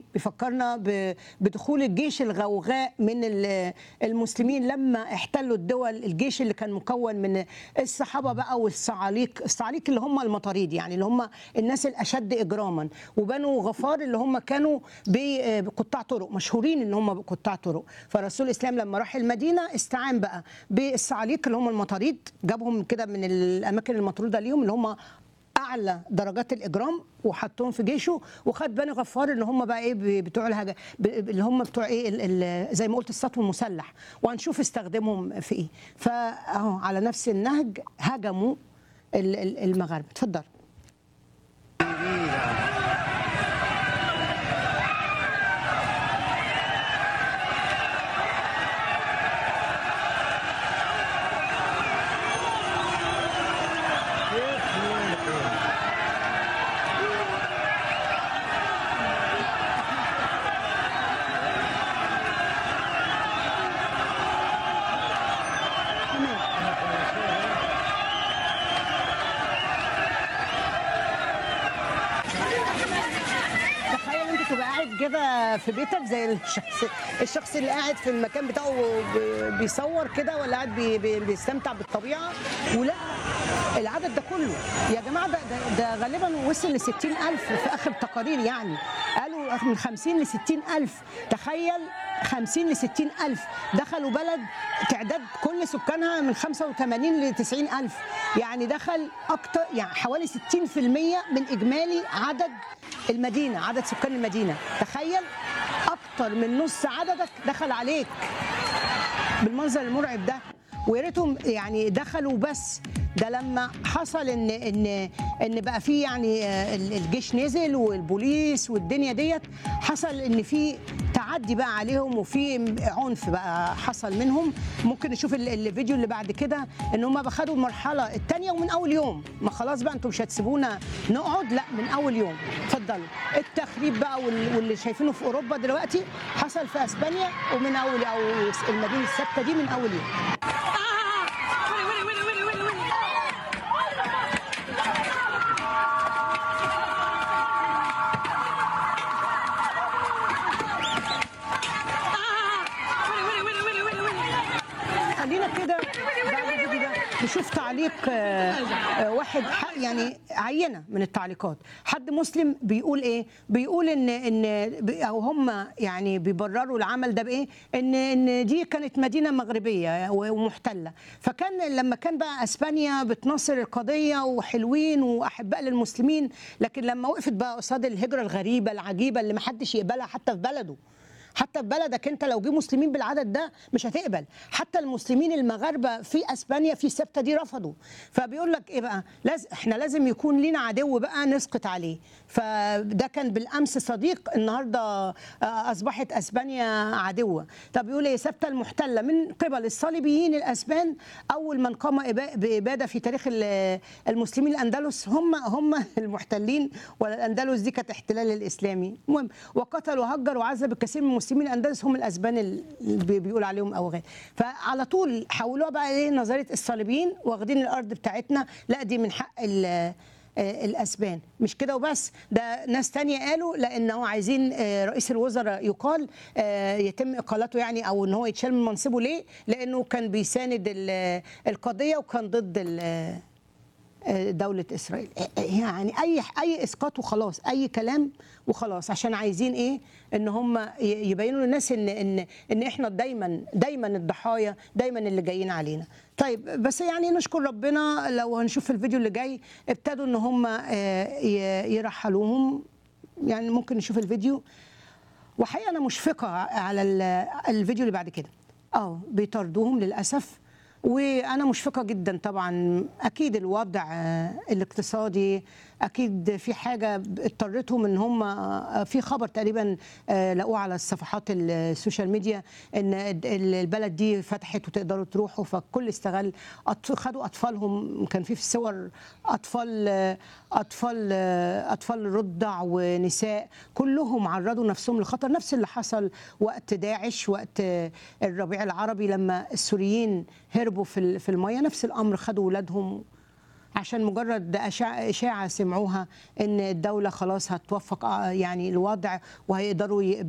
بيفكرنا ب- بدخول الجيش الغوغاء من ال- المسلمين لما احتلوا الدول الجيش اللي كان مكون من الصحابه بقى والصعاليق الصعاليق اللي هم المطاريد يعني اللي هم الناس الاشد اجراما وبنو غفار اللي هم كانوا ب- بقطاع طرق مشهورين ان هم قطاع طرق فرسول الاسلام لما راح المدينه استعان بقى بالصعاليق اللي هم المطاريد جابهم كده من الاماكن المطروده ليهم اللي هم اعلى درجات الاجرام وحطهم في جيشه وخد بني غفار اللي هم بقى ايه ب- بتوع الهجا ب- اللي هم بتوع ايه ال- ال- زي ما قلت السطو المسلح وهنشوف استخدمهم في ايه فاهو على نفس النهج هجموا ال- ال- المغاربه اتفضل تخيل انت تبقى قاعد كده في بيتك زي الشخص الشخص اللي قاعد في المكان بتاعه بي- بيصور كده ولا قاعد بي- بي- بيستمتع بالطبيعه ولا العدد ده كله يا جماعه ده, ده, ده غالبا وصل ل 60000 في اخر تقارير يعني قالوا من 50 ل 60000 تخيل 50 ل 60000 دخلوا بلد تعداد كل سكانها من 85 ل 90000 يعني دخل اكتر يعني حوالي 60% من اجمالي عدد المدينه عدد سكان المدينه تخيل اكتر من نص عددك دخل عليك بالمنظر المرعب ده ويا ريتهم يعني دخلوا بس ده لما حصل ان ان ان بقى في يعني آه، الجيش نزل والبوليس والدنيا ديت حصل ان في تعدي بقى عليهم وفي عنف بقى حصل منهم ممكن نشوف ال- الفيديو اللي بعد كده ان هم بقى خدوا المرحله الثانيه ومن اول يوم ما خلاص بقى انتم مش هتسيبونا نقعد لا من اول يوم اتفضلوا التخريب بقى وال- واللي شايفينه في اوروبا دلوقتي حصل في اسبانيا ومن اول او المدينه الثابته دي من اول يوم خلينا كده بعد الفيديو ده نشوف تعليق آه، آه، واحد ح- يعني عينه من التعليقات حد مسلم بيقول ايه بيقول ان ان ب- او هم يعني بيبرروا العمل ده بايه ان ان دي كانت مدينه مغربيه و- ومحتله فكان لما كان بقى اسبانيا بتناصر القضيه وحلوين واحباء للمسلمين لكن لما وقفت بقى قصاد الهجره الغريبه العجيبه اللي محدش يقبلها حتى في بلده حتى في بلدك انت لو جه مسلمين بالعدد ده مش هتقبل حتى المسلمين المغاربه في اسبانيا في السبته دي رفضوا فبيقول لك ايه بقى لازم احنا لازم يكون لينا عدو بقى نسقط عليه فده كان بالامس صديق النهارده آه، اصبحت اسبانيا عدوه طب بيقول ايه سبته المحتله من قبل الصليبيين الاسبان اول من قام إبا- باباده في تاريخ ال- المسلمين الاندلس هم هم المحتلين ولا الاندلس دي كانت احتلال الاسلامي المهم وقتل وهجر وعذب الكثير من مسلمين الاندلس هم الاسبان اللي بي- بيقول عليهم اوغاد فعلى طول حولوها بقى ايه نظريه الصليبيين واخدين الارض بتاعتنا لا دي من حق ال- آه، الاسبان مش كده وبس ده ناس تانية قالوا لانه عايزين آه، رئيس الوزراء يقال آه، يتم اقالته يعني او ان هو يتشال من منصبه ليه لانه كان بيساند ال- القضيه وكان ضد ال- دولة إسرائيل يعني أي أي إسقاط وخلاص أي كلام وخلاص عشان عايزين إيه إن هم يبينوا للناس إن إن إن إحنا دايما دايما الضحايا دايما اللي جايين علينا طيب بس يعني نشكر ربنا لو هنشوف الفيديو اللي جاي ابتدوا إن هم آه، ي- يرحلوهم يعني ممكن نشوف الفيديو وحقيقة أنا مشفقة على ال- الفيديو اللي بعد كده اه بيطردوهم للأسف وأنا مشفقة جدا طبعا أكيد الوضع آه، الاقتصادي أكيد في حاجة اضطرتهم إن هم آه، في خبر تقريبا آه، لقوه على الصفحات السوشيال ميديا إن ال- البلد دي فتحت وتقدروا تروحوا فالكل استغل أط- خدوا أطفالهم كان في في الصور أطفال آه، أطفال آه، أطفال رضع ونساء كلهم عرضوا نفسهم لخطر نفس اللي حصل وقت داعش وقت آه، الربيع العربي لما السوريين هربوا في ال- في المياه نفس الامر خدوا ولادهم عشان مجرد أشاعة- اشاعه سمعوها ان الدوله خلاص هتوفق آه، يعني الوضع وهيقدروا ي-